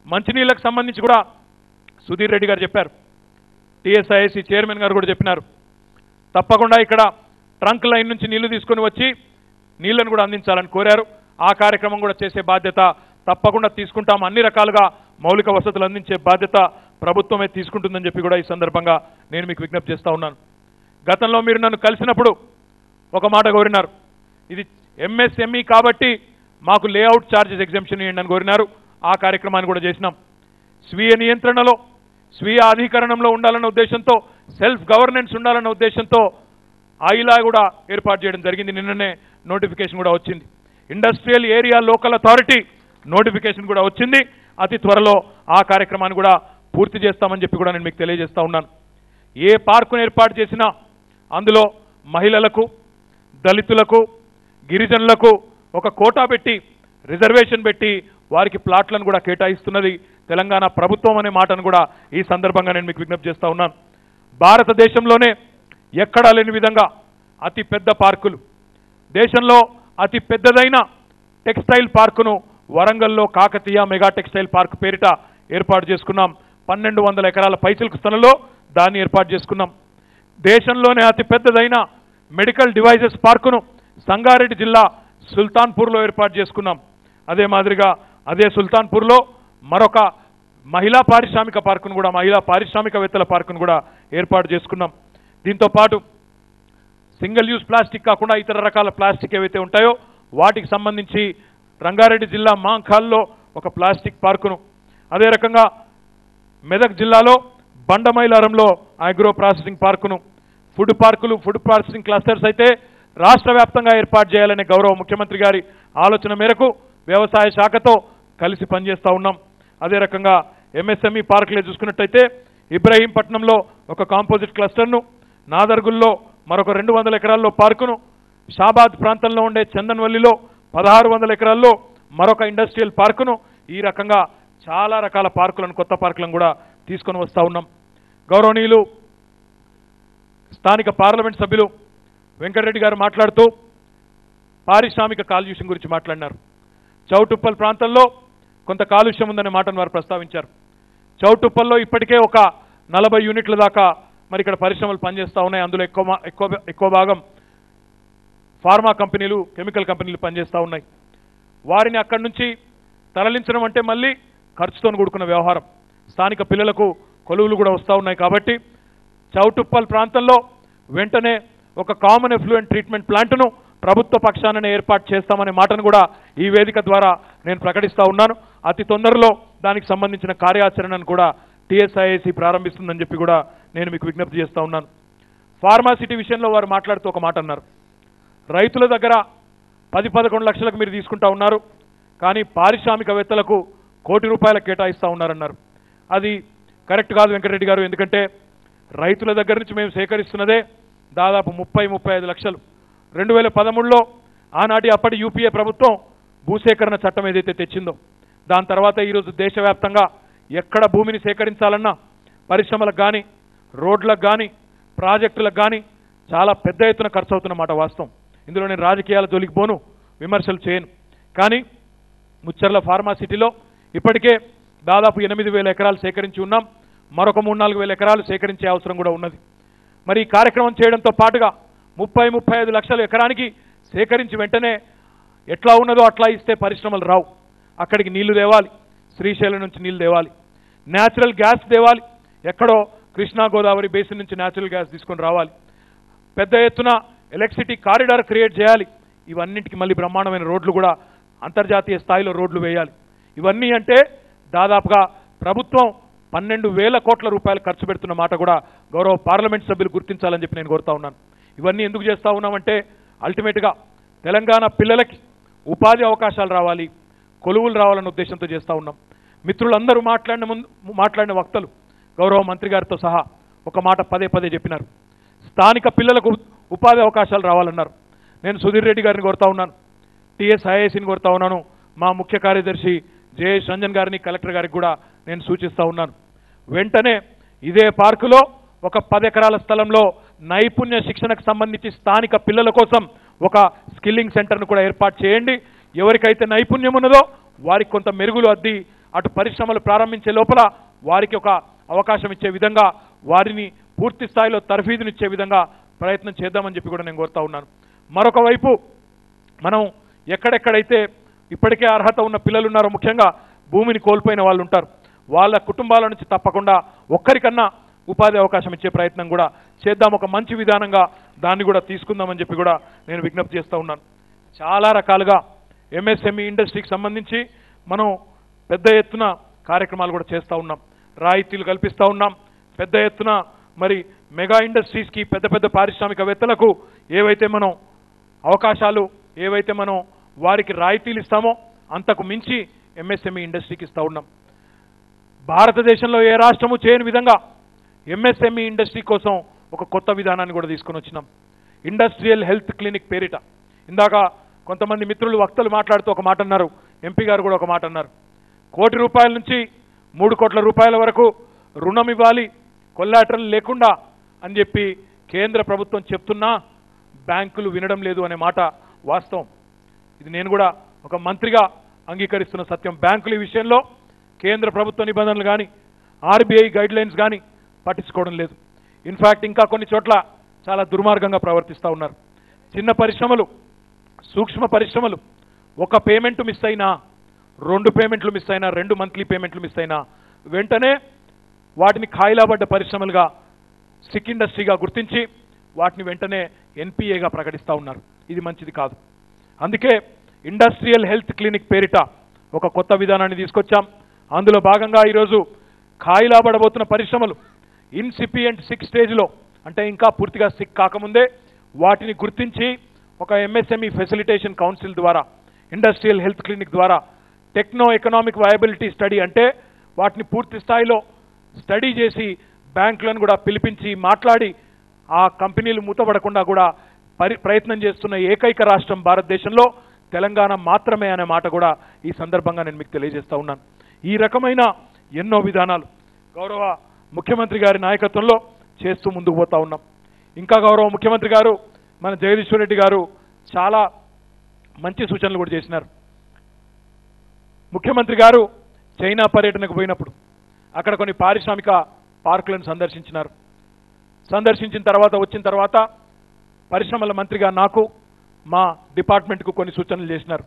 మంచినీళ్ళకు సంబంధించి కూడా సుధీర్ రెడ్డి గారు చెప్పారు టీఎస్ఐఎస్సి చైర్మన్ గారు కూడా చెప్పినారు తప్పకుండా ఇక్కడ ట్రంక్ లైన్ నుంచి నీళ్లు తీసుకొని వచ్చి నీళ్లను కూడా అందించాలని కోరారు ఆ కార్యక్రమం కూడా చేసే బాధ్యత తప్పకుండా తీసుకుంటాం అన్ని రకాలుగా మౌలిక వసతులు అందించే బాధ్యత ప్రభుత్వమే తీసుకుంటుందని చెప్పి కూడా ఈ సందర్భంగా నేను మీకు విజ్ఞప్తి చేస్తా ఉన్నాను గతంలో మీరు నన్ను కలిసినప్పుడు ఒక మాట కోరినారు ఇది ఎంఎస్ఎంఈ కాబట్టి మాకు లేఅవుట్ ఛార్జెస్ ఎగ్జామ్షన్ ఇవ్వండి అని కోరినారు ఆ కార్యక్రమాన్ని కూడా చేసినాం స్వీయ నియంత్రణలో స్వీయ అధికరణంలో ఉండాలన్న ఉద్దేశంతో సెల్ఫ్ గవర్నెన్స్ ఉండాలన్న ఉద్దేశంతో ఆయిలా కూడా ఏర్పాటు చేయడం జరిగింది నిన్ననే నోటిఫికేషన్ కూడా వచ్చింది industrial area local authority notification కూడా వచ్చింది అతి త్వరలో ఆ కార్యక్రమాన్ని కూడా పూర్తి చేస్తామని చెప్పి కూడా నేను మీకు తెలియజేస్తా ఉన్నాను ఏ పార్కును ఏర్పాటు చేసినా అందులో మహిళలకు దళితులకు గిరిజనులకు ఒక కోటా పెట్టి రిజర్వేషన్ పెట్టి వారికి ప్లాట్లను కూడా కేటాయిస్తున్నది తెలంగాణ ప్రభుత్వం అనే మాటను కూడా ఈ సందర్భంగా నేను మీకు విజ్ఞప్తి చేస్తా ఉన్నాను భారతదేశంలోనే ఎక్కడా లేని విధంగా అతి పెద్ద పార్కులు దేశంలో అతి పెద్దదైన టెక్స్టైల్ పార్కును వరంగల్లో కాకతీయ మెగా టెక్స్టైల్ పార్క్ పేరిట ఏర్పాటు చేసుకున్నాం పన్నెండు వందల ఎకరాల పైసలకు స్థలంలో దాన్ని ఏర్పాటు చేసుకున్నాం దేశంలోనే అతి పెద్దదైన మెడికల్ డివైజెస్ పార్కును సంగారెడ్డి జిల్లా సుల్తాన్పూర్లో ఏర్పాటు చేసుకున్నాం అదే మాదిరిగా అదే సుల్తాన్పూర్లో మరొక మహిళా పారిశ్రామిక పార్కును కూడా మహిళా పారిశ్రామికవేత్తల పార్కును కూడా ఏర్పాటు చేసుకున్నాం దీంతో పాటు సింగిల్ యూజ్ ప్లాస్టిక్ కాకుండా ఇతర రకాల ప్లాస్టిక్ ఏవైతే ఉంటాయో వాటికి సంబంధించి రంగారెడ్డి జిల్లా మాంఖాల్లో ఒక ప్లాస్టిక్ పార్కును అదే రకంగా మెదక్ జిల్లాలో బండమైలారంలో అగ్రో ప్రాసెసింగ్ పార్కును ఫుడ్ పార్కులు ఫుడ్ ప్రాసెసింగ్ క్లస్టర్స్ అయితే రాష్ట్ర వ్యాప్తంగా ఏర్పాటు చేయాలనే గౌరవ ముఖ్యమంత్రి గారి ఆలోచన మేరకు వ్యవసాయ శాఖతో కలిసి పనిచేస్తూ ఉన్నాం అదే రకంగా ఎంఎస్ఎంఈ పార్కులే చూసుకున్నట్టయితే ఇబ్రహీంపట్నంలో ఒక కాంపోజిట్ క్లస్టర్ను నాదర్గుల్లో మరొక రెండు వందల ఎకరాల్లో పార్కును షాబాద్ ప్రాంతంలో ఉండే చందన్వల్లిలో పదహారు వందల ఎకరాల్లో మరొక ఇండస్ట్రియల్ పార్కును ఈ రకంగా చాలా రకాల పార్కులను కొత్త పార్కులను కూడా తీసుకొని వస్తూ ఉన్నాం గౌరవనీయులు స్థానిక పార్లమెంట్ సభ్యులు వెంకటరెడ్డి గారు మాట్లాడుతూ పారిశ్రామిక కాలుష్యం గురించి మాట్లాడినారు చౌటుప్పల్ ప్రాంతంలో కొంత కాలుష్యం ఉందనే మాటను వారు ప్రస్తావించారు చౌటుప్పల్లో ఇప్పటికే ఒక నలభై యూనిట్ల దాకా మరి ఇక్కడ పరిశ్రమలు పనిచేస్తూ ఉన్నాయి అందులో ఎక్కువ మా- ఎక్కువ ఎక్కువ భాగం ఫార్మా కంపెనీలు కెమికల్ కంపెనీలు పనిచేస్తూ ఉన్నాయి వారిని అక్కడి నుంచి తరలించడం అంటే మళ్ళీ ఖర్చుతో కూడుకున్న వ్యవహారం స్థానిక పిల్లలకు కొలువులు కూడా వస్తూ ఉన్నాయి కాబట్టి చౌటుప్పల్ ప్రాంతంలో వెంటనే ఒక కామన్ ఎఫ్లూయెంట్ ట్రీట్మెంట్ ప్లాంట్ను ప్రభుత్వ పక్షాననే ఏర్పాటు చేస్తామనే మాటను కూడా ఈ వేదిక ద్వారా నేను ప్రకటిస్తా ఉన్నాను అతి తొందరలో దానికి సంబంధించిన కార్యాచరణను కూడా టీఎస్ఐఏసీ ప్రారంభిస్తుందని చెప్పి కూడా నేను మీకు విజ్ఞప్తి చేస్తా ఉన్నాను ఫార్మాసిటీ విషయంలో వారు మాట్లాడుతూ ఒక మాట అన్నారు రైతుల దగ్గర పది పదకొండు లక్షలకు మీరు తీసుకుంటా ఉన్నారు కానీ పారిశ్రామికవేత్తలకు కోటి రూపాయలు కేటాయిస్తూ ఉన్నారన్నారు అది కరెక్ట్ కాదు వెంకటరెడ్డి గారు ఎందుకంటే రైతుల దగ్గర నుంచి మేము సేకరిస్తున్నదే దాదాపు ముప్పై ముప్పై ఐదు లక్షలు రెండు వేల పదమూడులో ఆనాటి అప్పటి యూపీఏ ప్రభుత్వం భూసేకరణ చట్టం ఏదైతే తెచ్చిందో దాని తర్వాత ఈరోజు దేశవ్యాప్తంగా ఎక్కడ భూమిని సేకరించాలన్నా పరిశ్రమలకు కానీ రోడ్లకు కానీ ప్రాజెక్టులకు కానీ చాలా పెద్ద ఎత్తున ఖర్చు అవుతున్నమాట వాస్తవం ఇందులో నేను రాజకీయాల జోలికి పోను విమర్శలు చేయను కానీ ముచ్చర్ల ఫార్మాసిటీలో ఇప్పటికే దాదాపు ఎనిమిది వేల ఎకరాలు సేకరించి ఉన్నాం మరొక మూడు నాలుగు వేల ఎకరాలు సేకరించే అవసరం కూడా ఉన్నది మరి ఈ కార్యక్రమం చేయడంతో పాటుగా ముప్పై ముప్పై ఐదు లక్షల ఎకరానికి సేకరించి వెంటనే ఎట్లా ఉన్నదో అట్లా ఇస్తే పరిశ్రమలు రావు అక్కడికి నీళ్లు తేవాలి శ్రీశైలం నుంచి నీళ్లు తేవాలి న్యాచురల్ గ్యాస్ తేవాలి ఎక్కడో కృష్ణా గోదావరి బేసిన్ నుంచి న్యాచురల్ గ్యాస్ తీసుకొని రావాలి పెద్ద ఎత్తున ఎలక్ట్రిసిటీ కారిడార్ క్రియేట్ చేయాలి ఇవన్నింటికి మళ్ళీ బ్రహ్మాండమైన రోడ్లు కూడా అంతర్జాతీయ స్థాయిలో రోడ్లు వేయాలి ఇవన్నీ అంటే దాదాపుగా ప్రభుత్వం పన్నెండు వేల కోట్ల రూపాయలు ఖర్చు పెడుతున్న మాట కూడా గౌరవ పార్లమెంట్ సభ్యులు గుర్తించాలని చెప్పి నేను కోరుతా ఉన్నాను ఇవన్నీ ఎందుకు చేస్తా ఉన్నామంటే అల్టిమేట్గా తెలంగాణ పిల్లలకి ఉపాధి అవకాశాలు రావాలి కొలువులు రావాలన్న ఉద్దేశంతో చేస్తా ఉన్నాం మిత్రులందరూ మాట్లాడిన ముందు మాట్లాడిన వక్తలు గౌరవ మంత్రి గారితో సహా ఒక మాట పదే పదే చెప్పినారు స్థానిక పిల్లలకు ఉపాధి అవకాశాలు రావాలన్నారు నేను సుధీర్ రెడ్డి గారిని కోరుతా ఉన్నాను టిఎస్ ఐఏసీని కోరుతా ఉన్నాను మా ముఖ్య కార్యదర్శి జయేష్ రంజన్ గారిని కలెక్టర్ గారికి కూడా నేను సూచిస్తా ఉన్నాను వెంటనే ఇదే పార్కులో ఒక పది ఎకరాల స్థలంలో నైపుణ్య శిక్షణకు సంబంధించి స్థానిక పిల్లల కోసం ఒక స్కిల్లింగ్ సెంటర్ను కూడా ఏర్పాటు చేయండి ఎవరికైతే నైపుణ్యం ఉన్నదో వారికి కొంత మెరుగులు అద్ది అటు పరిశ్రమలు ప్రారంభించే లోపల వారికి ఒక అవకాశం ఇచ్చే విధంగా వారిని పూర్తి స్థాయిలో తర్ఫీదునిచ్చే విధంగా ప్రయత్నం చేద్దామని చెప్పి కూడా నేను కోరుతా ఉన్నాను మరొక వైపు మనం ఎక్కడెక్కడైతే ఇప్పటికే అర్హత ఉన్న పిల్లలు ఉన్నారో ముఖ్యంగా భూమిని కోల్పోయిన వాళ్ళు ఉంటారు వాళ్ళ కుటుంబాల నుంచి తప్పకుండా ఒక్కరికన్నా ఉపాధి అవకాశం ఇచ్చే ప్రయత్నం కూడా చేద్దాం ఒక మంచి విధానంగా దాన్ని కూడా తీసుకుందామని చెప్పి కూడా నేను విజ్ఞప్తి చేస్తూ ఉన్నాను చాలా రకాలుగా ఎంఎస్ఎంఈ ఇండస్ట్రీకి సంబంధించి మనం పెద్ద ఎత్తున కార్యక్రమాలు కూడా చేస్తూ ఉన్నాం రాయితీలు కల్పిస్తూ ఉన్నాం పెద్ద ఎత్తున మరి మెగా ఇండస్ట్రీస్కి పెద్ద పెద్ద పారిశ్రామికవేత్తలకు ఏవైతే మనం అవకాశాలు ఏవైతే మనం వారికి రాయితీలు ఇస్తామో అంతకు మించి ఎంఎస్ఎంఈ ఇండస్ట్రీకి ఇస్తూ ఉన్నాం భారతదేశంలో ఏ రాష్ట్రము చేయని విధంగా ఎంఎస్ఎంఈ ఇండస్ట్రీ కోసం ఒక కొత్త విధానాన్ని కూడా తీసుకొని వచ్చినాం ఇండస్ట్రియల్ హెల్త్ క్లినిక్ పేరిట ఇందాక కొంతమంది మిత్రులు వక్తలు మాట్లాడుతూ ఒక మాట అన్నారు ఎంపీ గారు కూడా ఒక మాట అన్నారు కోటి రూపాయల నుంచి మూడు కోట్ల రూపాయల వరకు రుణం ఇవ్వాలి కొల్లాటరల్ లేకుండా అని చెప్పి కేంద్ర ప్రభుత్వం చెప్తున్నా బ్యాంకులు వినడం లేదు అనే మాట వాస్తవం ఇది నేను కూడా ఒక మంత్రిగా అంగీకరిస్తున్న సత్యం బ్యాంకుల ఈ విషయంలో కేంద్ర ప్రభుత్వ నిబంధనలు కానీ ఆర్బీఐ గైడ్ లైన్స్ కానీ పట్టించుకోవడం లేదు ఇన్ఫాక్ట్ ఇంకా కొన్ని చోట్ల చాలా దుర్మార్గంగా ప్రవర్తిస్తూ ఉన్నారు చిన్న పరిశ్రమలు సూక్ష్మ పరిశ్రమలు ఒక పేమెంట్ మిస్ అయినా రెండు పేమెంట్లు మిస్ అయినా రెండు మంత్లీ పేమెంట్లు మిస్ అయినా వెంటనే వాటిని ఖాయిలాబడ్డ పరిశ్రమలుగా సిక్ ఇండస్ట్రీగా గుర్తించి వాటిని వెంటనే ఎన్పిఏగా ప్రకటిస్తూ ఉన్నారు ఇది మంచిది కాదు అందుకే ఇండస్ట్రియల్ హెల్త్ క్లినిక్ పేరిట ఒక కొత్త విధానాన్ని తీసుకొచ్చాం అందులో భాగంగా ఈరోజు ఖాయిలాబడబోతున్న పరిశ్రమలు ఇన్సిపియంట్ సిక్ స్టేజ్లో అంటే ఇంకా పూర్తిగా సిక్ కాకముందే వాటిని గుర్తించి ఒక ఎంఎస్ఎంఈ ఫెసిలిటేషన్ కౌన్సిల్ ద్వారా ఇండస్ట్రియల్ హెల్త్ క్లినిక్ ద్వారా టెక్నో ఎకనామిక్ వయబిలిటీ స్టడీ అంటే వాటిని పూర్తి స్థాయిలో స్టడీ చేసి బ్యాంకులను కూడా పిలిపించి మాట్లాడి ఆ కంపెనీలు మూతపడకుండా కూడా పరి ప్రయత్నం చేస్తున్న ఏకైక రాష్ట్రం భారతదేశంలో తెలంగాణ మాత్రమే అనే మాట కూడా ఈ సందర్భంగా నేను మీకు తెలియజేస్తా ఉన్నాను ఈ రకమైన ఎన్నో విధానాలు గౌరవ ముఖ్యమంత్రి గారి నాయకత్వంలో చేస్తూ ముందుకు పోతా ఉన్నాం ఇంకా గౌరవ ముఖ్యమంత్రి గారు మన జగదీశ్వర్ రెడ్డి గారు చాలా మంచి సూచనలు కూడా చేసినారు ముఖ్యమంత్రి గారు చైనా పర్యటనకు పోయినప్పుడు అక్కడ కొన్ని పారిశ్రామిక పార్కులను సందర్శించినారు సందర్శించిన తర్వాత వచ్చిన తర్వాత పరిశ్రమల మంత్రిగా నాకు మా డిపార్ట్మెంట్కు కొన్ని సూచనలు చేసినారు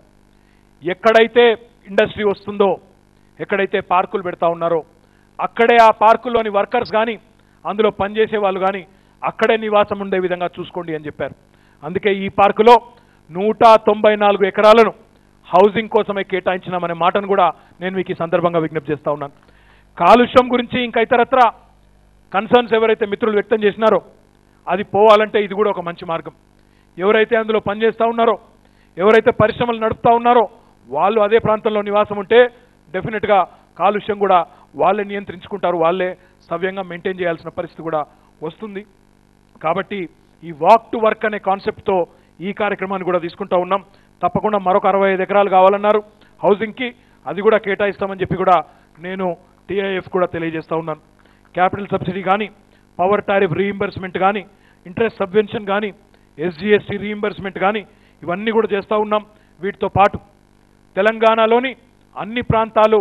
ఎక్కడైతే ఇండస్ట్రీ వస్తుందో ఎక్కడైతే పార్కులు పెడతా ఉన్నారో అక్కడే ఆ పార్కుల్లోని వర్కర్స్ కానీ అందులో పనిచేసే వాళ్ళు కానీ అక్కడే నివాసం ఉండే విధంగా చూసుకోండి అని చెప్పారు అందుకే ఈ పార్కులో నూట తొంభై నాలుగు ఎకరాలను హౌసింగ్ కోసమే కేటాయించినామనే మాటను కూడా నేను మీకు ఈ సందర్భంగా విజ్ఞప్తి చేస్తా ఉన్నాను కాలుష్యం గురించి ఇంకా ఇతరత్ర కన్సర్న్స్ ఎవరైతే మిత్రులు వ్యక్తం చేసినారో అది పోవాలంటే ఇది కూడా ఒక మంచి మార్గం ఎవరైతే అందులో పనిచేస్తూ ఉన్నారో ఎవరైతే పరిశ్రమలు నడుపుతా ఉన్నారో వాళ్ళు అదే ప్రాంతంలో నివాసం ఉంటే డెఫినెట్గా కాలుష్యం కూడా వాళ్ళే నియంత్రించుకుంటారు వాళ్ళే సవ్యంగా మెయింటైన్ చేయాల్సిన పరిస్థితి కూడా వస్తుంది కాబట్టి ఈ వాక్ టు వర్క్ అనే కాన్సెప్ట్తో ఈ కార్యక్రమాన్ని కూడా తీసుకుంటా ఉన్నాం తప్పకుండా మరొక అరవై ఐదు ఎకరాలు కావాలన్నారు హౌసింగ్కి అది కూడా కేటాయిస్తామని చెప్పి కూడా నేను టీఐఎఫ్ కూడా తెలియజేస్తా ఉన్నాను క్యాపిటల్ సబ్సిడీ కానీ పవర్ టారిఫ్ రీయింబర్స్మెంట్ కానీ ఇంట్రెస్ట్ సబ్వెన్షన్ కానీ ఎస్జిఎస్టీ రీయింబర్స్మెంట్ కానీ ఇవన్నీ కూడా చేస్తూ ఉన్నాం వీటితో పాటు తెలంగాణలోని అన్ని ప్రాంతాలు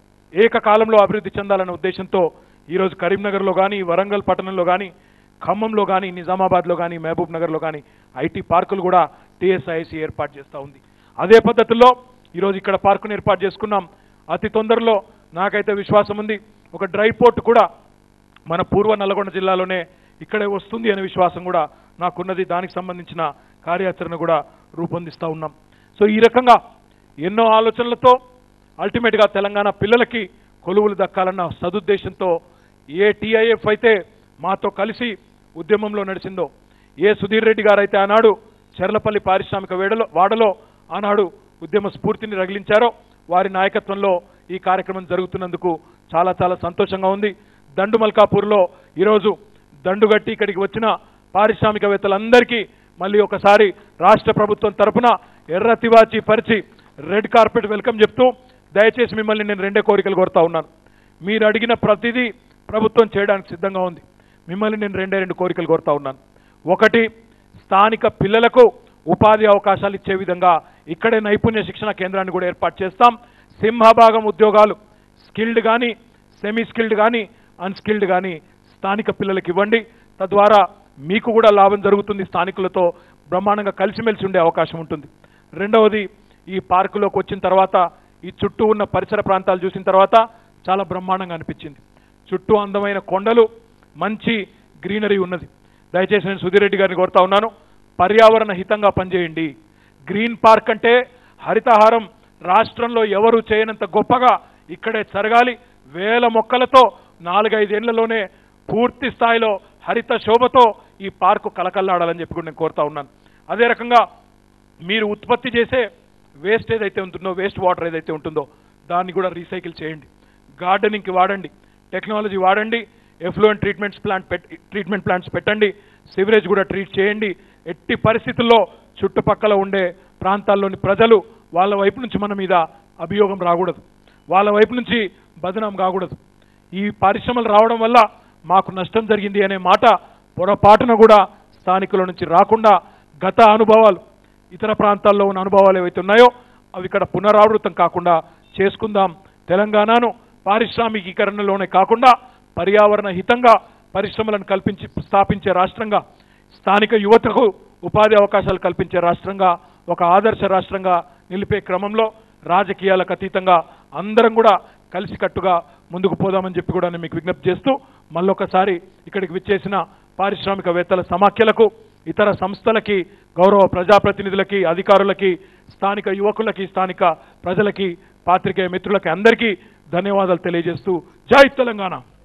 ఏకకాలంలో అభివృద్ధి చెందాలనే ఉద్దేశంతో ఈరోజు కరీంనగర్లో కానీ వరంగల్ పట్టణంలో కానీ ఖమ్మంలో కానీ నిజామాబాద్లో కానీ మహబూబ్ నగర్లో కానీ ఐటీ పార్కులు కూడా టీఎస్ఐసి ఏర్పాటు చేస్తూ ఉంది అదే పద్ధతిలో ఈరోజు ఇక్కడ పార్కును ఏర్పాటు చేసుకున్నాం అతి తొందరలో నాకైతే విశ్వాసం ఉంది ఒక డ్రై పోర్ట్ కూడా మన పూర్వ నల్లగొండ జిల్లాలోనే ఇక్కడే వస్తుంది అనే విశ్వాసం కూడా నాకున్నది దానికి సంబంధించిన కార్యాచరణ కూడా రూపొందిస్తూ ఉన్నాం సో ఈ రకంగా ఎన్నో ఆలోచనలతో అల్టిమేట్గా తెలంగాణ పిల్లలకి కొలువులు దక్కాలన్న సదుద్దేశంతో ఏ టీఐఎఫ్ అయితే మాతో కలిసి ఉద్యమంలో నడిచిందో ఏ సుధీర్ రెడ్డి గారు అయితే ఆనాడు చెర్లపల్లి పారిశ్రామిక వేడలో వాడలో ఆనాడు ఉద్యమ స్ఫూర్తిని రగిలించారో వారి నాయకత్వంలో ఈ కార్యక్రమం జరుగుతున్నందుకు చాలా చాలా సంతోషంగా ఉంది దండు మల్కాపూర్లో ఈరోజు దండుగట్టి ఇక్కడికి వచ్చిన పారిశ్రామికవేత్తలందరికీ మళ్ళీ ఒకసారి రాష్ట్ర ప్రభుత్వం తరపున ఎర్ర తివాచి పరిచి రెడ్ కార్పెట్ వెల్కమ్ చెప్తూ దయచేసి మిమ్మల్ని నేను రెండే కోరికలు కోరుతా ఉన్నాను మీరు అడిగిన ప్రతిదీ ప్రభుత్వం చేయడానికి సిద్ధంగా ఉంది మిమ్మల్ని నేను రెండే రెండు కోరికలు కోరుతా ఉన్నాను ఒకటి స్థానిక పిల్లలకు ఉపాధి అవకాశాలు ఇచ్చే విధంగా ఇక్కడే నైపుణ్య శిక్షణ కేంద్రాన్ని కూడా ఏర్పాటు చేస్తాం సింహభాగం ఉద్యోగాలు స్కిల్డ్ కానీ సెమీ స్కిల్డ్ కానీ అన్స్కిల్డ్ కానీ స్థానిక పిల్లలకి ఇవ్వండి తద్వారా మీకు కూడా లాభం జరుగుతుంది స్థానికులతో బ్రహ్మాండంగా కలిసిమెలిసి ఉండే అవకాశం ఉంటుంది రెండవది ఈ పార్కులోకి వచ్చిన తర్వాత ఈ చుట్టూ ఉన్న పరిసర ప్రాంతాలు చూసిన తర్వాత చాలా బ్రహ్మాండంగా అనిపించింది చుట్టూ అందమైన కొండలు మంచి గ్రీనరీ ఉన్నది దయచేసి నేను సుధీర్ రెడ్డి గారిని కోరుతా ఉన్నాను పర్యావరణ హితంగా పనిచేయండి గ్రీన్ పార్క్ అంటే హరితహారం రాష్ట్రంలో ఎవరు చేయనంత గొప్పగా ఇక్కడే జరగాలి వేల మొక్కలతో నాలుగైదేళ్లలోనే పూర్తి స్థాయిలో హరిత శోభతో ఈ పార్కు కలకల్లాడాలని చెప్పి కూడా నేను కోరుతా ఉన్నాను అదే రకంగా మీరు ఉత్పత్తి చేసే వేస్ట్ ఏదైతే ఉంటుందో వేస్ట్ వాటర్ ఏదైతే ఉంటుందో దాన్ని కూడా రీసైకిల్ చేయండి గార్డెనింగ్కి వాడండి టెక్నాలజీ వాడండి ఎఫ్లూయెంట్ ట్రీట్మెంట్స్ ప్లాంట్ పెట్ ట్రీట్మెంట్ ప్లాంట్స్ పెట్టండి సివరేజ్ కూడా ట్రీట్ చేయండి ఎట్టి పరిస్థితుల్లో చుట్టుపక్కల ఉండే ప్రాంతాల్లోని ప్రజలు వాళ్ళ వైపు నుంచి మన మీద అభియోగం రాకూడదు వాళ్ళ వైపు నుంచి బదనాం కాకూడదు ఈ పరిశ్రమలు రావడం వల్ల మాకు నష్టం జరిగింది అనే మాట పొరపాటున కూడా స్థానికుల నుంచి రాకుండా గత అనుభవాలు ఇతర ప్రాంతాల్లో ఉన్న అనుభవాలు ఏవైతే ఉన్నాయో అవి ఇక్కడ పునరావృతం కాకుండా చేసుకుందాం తెలంగాణను పారిశ్రామికీకరణలోనే కాకుండా పర్యావరణ హితంగా పరిశ్రమలను కల్పించి స్థాపించే రాష్ట్రంగా స్థానిక యువతకు ఉపాధి అవకాశాలు కల్పించే రాష్ట్రంగా ఒక ఆదర్శ రాష్ట్రంగా నిలిపే క్రమంలో రాజకీయాలకు అతీతంగా అందరం కూడా కలిసికట్టుగా ముందుకు పోదామని చెప్పి కూడా నేను మీకు విజ్ఞప్తి చేస్తూ మళ్ళొకసారి ఇక్కడికి విచ్చేసిన పారిశ్రామికవేత్తల సమాఖ్యలకు ఇతర సంస్థలకి గౌరవ ప్రజాప్రతినిధులకి అధికారులకి స్థానిక యువకులకి స్థానిక ప్రజలకి పాత్రికేయ మిత్రులకి అందరికీ ధన్యవాదాలు తెలియజేస్తూ జై తెలంగాణ